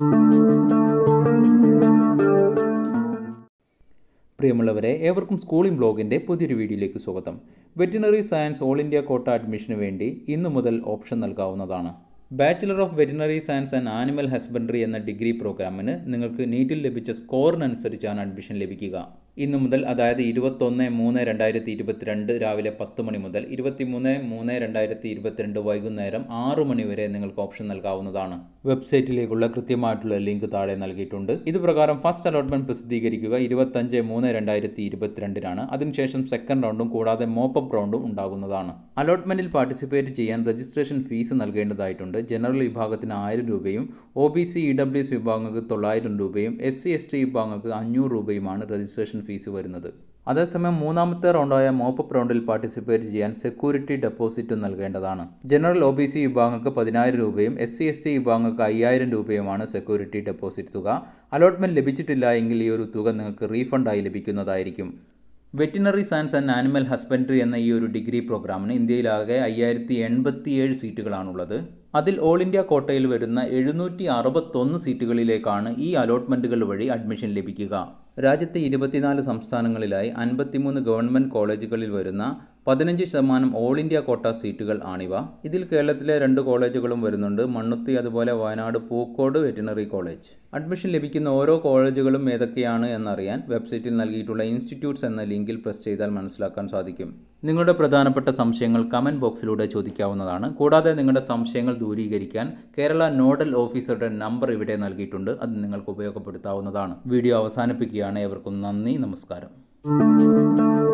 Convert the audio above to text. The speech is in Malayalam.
പ്രിയമുള്ളവരെ ഏവർക്കും സ്കൂളിംഗ് ബ്ലോഗിൻ്റെ പുതിയൊരു വീഡിയോയിലേക്ക് സ്വാഗതം വെറ്റിനറി സയൻസ് ഓൾ ഇന്ത്യ കോട്ട അഡ്മിഷന് വേണ്ടി ഇന്നു മുതൽ ഓപ്ഷൻ നൽകാവുന്നതാണ് bachelor of veterinary science and animal husbandry എന്ന ഡിഗ്രി പ്രോഗ്രാമിന് നിങ്ങൾക്ക് നീറ്റിൽ ലഭിച്ച സ്കോറിനനുസരിച്ചാണ് അഡ്മിഷൻ ലഭിക്കുക ഇന്നു മുതൽ അതായത് ഇരുപത്തൊന്ന് മൂന്ന് രണ്ടായിരത്തി ഇരുപത്തിരണ്ട് രാവിലെ പത്ത് മണി മുതൽ ഇരുപത്തിമൂന്ന് മൂന്ന് രണ്ടായിരത്തി ഇരുപത്തിരണ്ട് വൈകുന്നേരം ആറ് മണി വരെ നിങ്ങൾക്ക് ഓപ്ഷൻ നൽകാവുന്നതാണ് വെബ്സൈറ്റിലേക്കുള്ള കൃത്യമായിട്ടുള്ള ലിങ്ക് താഴെ നൽകിയിട്ടുണ്ട് ഇത് പ്രകാരം ഫസ്റ്റ് അലോട്ട്മെന്റ് പ്രസിദ്ധീകരിക്കുക ഇരുപത്തഞ്ച് മൂന്ന് രണ്ടായിരത്തി ഇരുപത്തിരണ്ടിനാണ് അതിനുശേഷം സെക്കൻഡ് റൗണ്ടും കൂടാതെ മോപ്പപ്പ് റൗണ്ടും ഉണ്ടാകുന്നതാണ് അലോട്ട്മെന്റിൽ പാർട്ടിസിപ്പേറ്റ് ചെയ്യാൻ രജിസ്ട്രേഷൻ ഫീസ് നൽകേണ്ടതായിട്ടുണ്ട് ജനറൽ വിഭാഗത്തിന് ആയിരം രൂപയും O B C E W S വിഭാഗങ്ങൾക്ക് തൊള്ളായിരം രൂപയും എസ് സി എസ് ടി വിഭാഗങ്ങൾക്ക് അഞ്ഞൂറ് രൂപയുമാണ് രജിസ്ട്രേഷൻ ഫീസ് വരുന്നത് അതേസമയം മൂന്നാമത്തെ റൗണ്ടായ മോപ്പപ്പ് റൗണ്ടിൽ പാർട്ടിസിപ്പേറ്റ് ചെയ്യാൻ സെക്യൂരിറ്റി ഡെപ്പോസിറ്റ് നൽകേണ്ടതാണ് ജനറൽ ഒ ബി സി വിഭാഗങ്ങൾക്ക് പതിനായിരം രൂപയും എസ് സി എസ് ടി വിഭാഗങ്ങൾക്ക് അയ്യായിരം രൂപയുമാണ് സെക്യൂരിറ്റി ഡെപ്പോസിറ്റ് തുക അലോട്ട്മെന്റ് ലഭിച്ചിട്ടില്ല എങ്കിൽ ഈ ഒരു തുക നിങ്ങൾക്ക് റീഫണ്ടായി ലഭിക്കുന്നതായിരിക്കും veterinary science and animal husbandry എന്ന ഈ ഒരു ഡിഗ്രി പ്രോഗ്രാമിന് ഇന്ത്യയിലാകെ അയ്യായിരത്തി എൺപത്തിയേഴ് സീറ്റുകളാണുള്ളത് അതിൽ ഓൾ ഇന്ത്യ കോട്ടയിൽ വരുന്ന എഴുന്നൂറ്റി അറുപത്തൊന്ന് സീറ്റുകളിലേക്കാണ് ഈ അലോട്ട്മെൻറ്റുകൾ വഴി അഡ്മിഷൻ ലഭിക്കുക രാജ്യത്തെ ഇരുപത്തിനാല് സംസ്ഥാനങ്ങളിലായി അൻപത്തിമൂന്ന് ഗവൺമെൻറ് കോളേജുകളിൽ വരുന്ന പതിനഞ്ച് ശതമാനം ഓൾ ഇന്ത്യ കോട്ട സീറ്റുകൾ ആണിവ ഇതിൽ കേരളത്തിലെ രണ്ട് കോളേജുകളും വരുന്നുണ്ട് മണ്ണുത്തി അതുപോലെ Wayanad Pookode veterinary college admission ലഭിക്കുന്ന ഓരോ കോളേജുകളും ഏതൊക്കെയാണ് എന്നറിയാൻ വെബ്സൈറ്റിൽ നൽകിയിട്ടുള്ള ഇൻസ്റ്റിറ്റ്യൂട്ട്സ് എന്ന ലിങ്കിൽ പ്രസ് ചെയ്താൽ മനസ്സിലാക്കാൻ സാധിക്കും നിങ്ങളുടെ പ്രധാനപ്പെട്ട സംശയങ്ങൾ കമൻറ്റ് ബോക്സിലൂടെ ചോദിക്കാവുന്നതാണ് കൂടാതെ നിങ്ങളുടെ സംശയങ്ങൾ ദൂരീകരിക്കാൻ കേരള നോഡൽ ഓഫീസറുടെ നമ്പർ ഇവിടെ നൽകിയിട്ടുണ്ട് അത് നിങ്ങൾക്ക് ഉപയോഗപ്പെടുത്താവുന്നതാണ് വീഡിയോ അവസാനിപ്പിക്കുകയാണ് ഏവർക്കും നന്ദി നമസ്കാരം